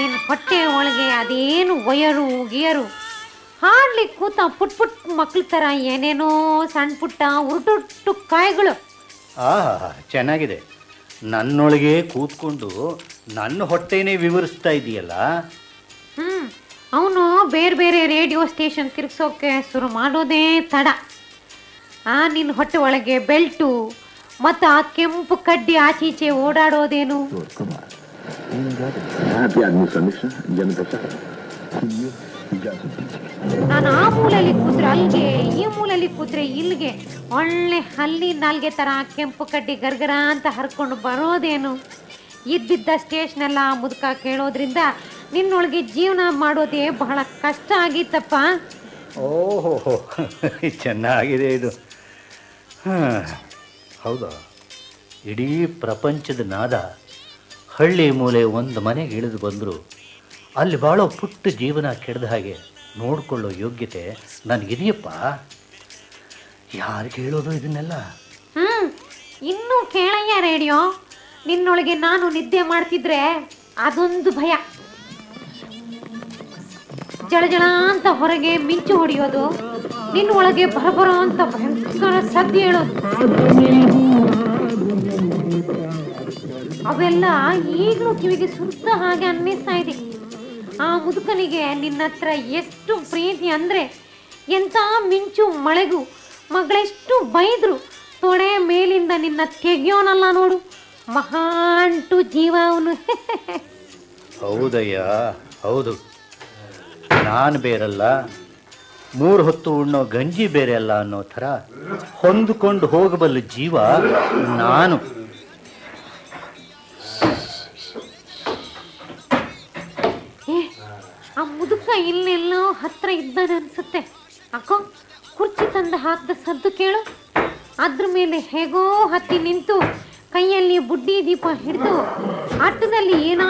ನಿನ್ನ ಹೊಟ್ಟೆ ಒಳಗೆ ಅದೇನು ಒಯರು ಗಿಯರು ಹಾಡ್ಲಿಕ್ಕೆ ಕೂತ ಪುಟ್ ಪುಟ್ ಮಕ್ಳ ಥರ ಏನೇನೋ ಸಣ್ಣ ಪುಟ್ಟ ಉರುಟುಟ್ಟು ಕಾಯಿಗಳು ಆಹಾ ಚೆನ್ನಾಗಿದೆ ನನ್ನೊಳಗೆ ಕೂತ್ಕೊಂಡು ನನ್ನ ಹೊಟ್ಟೆನೇ ವಿವರಿಸ್ತಾ ಇದೆಯಲ್ಲ ಹ್ಞೂ ಅವನು ಬೇರೆ ಬೇರೆ ರೇಡಿಯೋ ಸ್ಟೇಷನ್ ತಿರ್ಗ್ಸೋಕೆ ಶುರು ಮಾಡೋದೇ ತಡ ಆ ನಿನ್ನ ಹೊಟ್ಟೆ ಒಳಗೆ ಬೆಲ್ಟು ಮತ್ತು ಆ ಕೆಂಪು ಕಡ್ಡಿ ಆಚೀಚೆ ಓಡಾಡೋದೇನು Happy आदमी समीक्षा जनता चाहता इजाजत दीजिए ನಾನು ಆ ಮೂಲೆಯಲ್ಲಿ ಕೂತ್ರೆ ಅಲ್ಲಿಗೆ ಈ ಮೂಲೆಯಲ್ಲಿ ಕೂತ್ರೆ ಇಲ್ಲಿಗೆ ಒಳ್ಳೆ ಹಲ್ಲಿ ನಾಲ್ಗೆ ಥರ ಕೆಂಪು ಕಡ್ಡಿ ಗರ್ಗರ ಅಂತ ಹರ್ಕೊಂಡು ಬರೋದೇನು ಇದ್ದಿದ್ದ ಸ್ಟೇಷನೆಲ್ಲ ಮುದುಕ ಕೇಳೋದ್ರಿಂದ ನಿನ್ನೊಳಗೆ ಜೀವನ ಮಾಡೋದೇ ಬಹಳ ಕಷ್ಟ ಆಗಿತ್ತಪ್ಪ ಓಹೋ ಚೆನ್ನಾಗಿದೆ ಇದು ಹಾಂ ಹೌದಾ ಇಡೀ ಪ್ರಪಂಚದ ನಾದ ಹಳ್ಳಿ ಮೂಲೆ ಒಂದು ಮನೆಗೆ ಇಳಿದು ಬಂದರು ಅಲ್ಲಿ ಬಾಳೋ ಪುಟ್ಟ ಜೀವನ ಕೆಡ್ದ ಹಾಗೆ ನೋಡಿಕೊಳ್ಳೋ ಯೋಗ್ಯತೆ ನನಗಿದೆಯಪ್ಪ ಯಾರು ಕೇಳೋದು ಇದನ್ನೆಲ್ಲ ಹ್ಞೂ ಇನ್ನೂ ಕೇಳಯ್ಯ ರೇಡಿಯೋ ನಿನ್ನೊಳಗೆ ನಾನು ನಿದ್ದೆ ಮಾಡ್ತಿದ್ರೆ ಅದೊಂದು ಭಯ ಜಳ ಜಳ ಅಂತ ಹೊರಗೆ ಮಿಂಚು ಹೊಡೆಯೋದು ನಿನ್ನ ಒಳಗೆ ಬರಬರ ಅಂತ ಭಯಂಕರ ಸದ್ದು ಹೇಳೋದು ಅವೆಲ್ಲ ಈಗಲೂ ಕಿವಿಗೆ ಸುತ್ತ ಹಾಗೆ ಅನ್ನಿಸ್ತಾ ಇದೆ ಆ ಮುದುಕನಿಗೆ ನಿನ್ನ ಹತ್ರ ಎಷ್ಟು ಪ್ರೀತಿ ಅಂದರೆ ಎಂಥ ಮಿಂಚು ಮಳೆಗೂ ಮಗಳೆಷ್ಟು ಬೈದ್ರು ತೊಡೆ ಮೇಲಿಂದ ನಿನ್ನ ತೆಗಿಯೋನಲ್ಲ ನೋಡು ಮಹಾಂಟು ಜೀವ ಅವನು ಹೌದಯ್ಯ ಹೌದು ನಾನು ಬೇರಲ್ಲ ಮೂರು ಹೊತ್ತು ಉಣ್ಣೋ ಗಂಜಿ ಬೇರೆ ಅಲ್ಲ ಅನ್ನೋ ಥರ ಹೊಂದಿಕೊಂಡು ಹೋಗಬಲ್ಲ ಜೀವ ನಾನು ಏ ಆ ಮುದುಕ ಇಲ್ಲೆಲ್ಲೋ ಹತ್ರ ಇದ್ದಾನೆ ಅನ್ಸುತ್ತೆ ಅಕ್ಕೋ ಕುರ್ಚಿ ತಂದು ಹಾಕಿದ ಸದ್ದು ಕೇಳು ಅದ್ರ ಮೇಲೆ ಹೇಗೋ ಹತ್ತಿ ನಿಂತು ಕೈಯಲ್ಲಿ ಬುಡ್ಡಿ ದೀಪ ಹಿಡಿದು ಆಟದಲ್ಲಿ ಏನಾದ್ರು